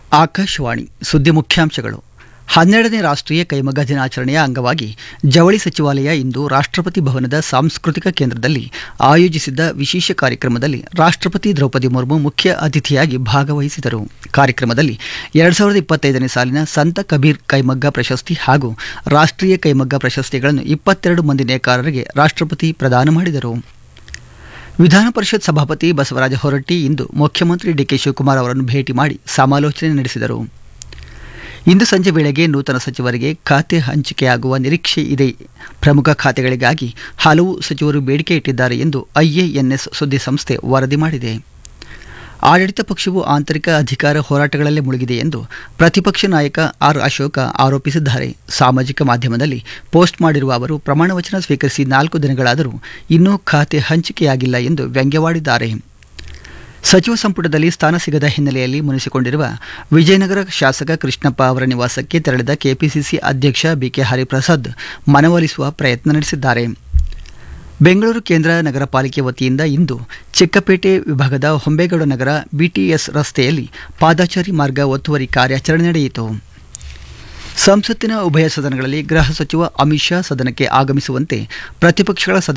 ಆಕಾಶವಾಣಿ ಸುದ್ದಿ ಮುಖ್ಯಾಂಶಗಳು ಹನ್ನೆರಡನೇ ರಾಷ್ಟ್ರೀಯ ಕೈಮಗ್ಗ ದಿನಾಚರಣೆಯ ಅಂಗವಾಗಿ ಜವಳಿ ಸಚಿವಾಲಯ ಇಂದು ರಾಷ್ಟ್ರಪತಿ ಭವನದ ಸಾಂಸ್ಕೃತಿಕ ಕೇಂದ್ರದಲ್ಲಿ ಆಯೋಜಿಸಿದ್ದ ವಿಶೇಷ ಕಾರ್ಯಕ್ರಮದಲ್ಲಿ ರಾಷ್ಟ್ರಪತಿ ದ್ರೌಪದಿ ಮುರ್ಮು ಮುಖ್ಯ ಅತಿಥಿಯಾಗಿ ಭಾಗವಹಿಸಿದರು ಕಾರ್ಯಕ್ರಮದಲ್ಲಿ ಎರಡ್ ಸಾವಿರದ ಇಪ್ಪತ್ತೈದನೇ ಸಾಲಿನ ಸಂತ ಕಬೀರ್ ಕೈಮಗ್ಗ ಪ್ರಶಸ್ತಿ ಹಾಗೂ ರಾಷ್ಟ್ರೀಯ ಕೈಮಗ್ಗ ಪ್ರಶಸ್ತಿಗಳನ್ನು ಇಪ್ಪತ್ತೆರಡು ಮಂದಿ ನೇಕಾರರಿಗೆ ರಾಷ್ಟ್ರಪತಿ ಪ್ರದಾನ ಮಾಡಿದರು ವಿಧಾನ ಪರಿಷತ್ ಸಭಾಪತಿ ಬಸವರಾಜ ಹೊರಟ್ಟಿ ಇಂದು ಮುಖ್ಯಮಂತ್ರಿ ಡಿಕೆ ಶಿವಕುಮಾರ್ ಅವರನ್ನು ಭೇಟಿ ಮಾಡಿ ಸಮಾಲೋಚನೆ ನಡೆಸಿದರು ಇಂದು ಸಂಜೆ ವೇಳೆಗೆ ನೂತನ ಸಚಿವರಿಗೆ ಖಾತೆ ಹಂಚಿಕೆಯಾಗುವ ನಿರೀಕ್ಷೆ ಇದೆ ಪ್ರಮುಖ ಖಾತೆಗಳಿಗಾಗಿ ಹಲವು ಸಚಿವರು ಬೇಡಿಕೆ ಇಟ್ಟಿದ್ದಾರೆ ಎಂದು ಐಎಎನ್ಎಸ್ ಸುದ್ದಿ ಸಂಸ್ಥೆ ವರದಿ ಮಾಡಿದೆ ಆಡಳಿತ ಪಕ್ಷವು ಆಂತರಿಕ ಅಧಿಕಾರ ಹೋರಾಟಗಳಲ್ಲೇ ಮುಳುಗಿದೆ ಎಂದು ಪ್ರತಿಪಕ್ಷ ನಾಯಕ ಆರ್ ಅಶೋಕ ಆರೋಪಿಸಿದ್ದಾರೆ ಸಾಮಾಜಿಕ ಮಾಧ್ಯಮದಲ್ಲಿ ಪೋಸ್ಟ್ ಮಾಡಿರುವ ಅವರು ಪ್ರಮಾಣ ವಚನ ಸ್ವೀಕರಿಸಿ ನಾಲ್ಕು ದಿನಗಳಾದರೂ ಇನ್ನೂ ಖಾತೆ ಹಂಚಿಕೆಯಾಗಿಲ್ಲ ಎಂದು ವ್ಯಂಗ್ಯವಾಡಿದ್ದಾರೆ ಸಚಿವ ಸಂಪುಟದಲ್ಲಿ ಸ್ಥಾನ ಸಿಗದ ಹಿನ್ನೆಲೆಯಲ್ಲಿ ಮುನಿಸಿಕೊಂಡಿರುವ ವಿಜಯನಗರ ಶಾಸಕ ಕೃಷ್ಣಪ್ಪ ಅವರ ನಿವಾಸಕ್ಕೆ ತೆರಳಿದ ಕೆಪಿಸಿಸಿ ಅಧ್ಯಕ್ಷ ಬಿಕೆ ಹರಿಪ್ರಸಾದ್ ಮನವೊಲಿಸುವ ಪ್ರಯತ್ನ ನಡೆಸಿದ್ದಾರೆ ಬೆಂಗಳೂರು ಕೇಂದ್ರ ನಗರ ಪಾಲಿಕೆ ವತಿಯಿಂದ ಇಂದು ಚಿಕ್ಕಪೇಟೆ ವಿಭಾಗದ ಹೊಂಬೇಗೌಡ ನಗರ ಬಿಟಿಎಸ್ ರಸ್ತೆಯಲ್ಲಿ ಪಾದಾಚಾರಿ ಮಾರ್ಗ ಒತ್ತುವರಿ ಕಾರ್ಯಾಚರಣೆ ನಡೆಯಿತು ಸಂಸತ್ತಿನ ಉಭಯ ಸದನಗಳಲ್ಲಿ ಗೃಹ ಸಚಿವ ಅಮಿತ್ ಶಾ ಸದನಕ್ಕೆ ಆಗಮಿಸುವಂತೆ ಪ್ರತಿಪಕ್ಷಗಳ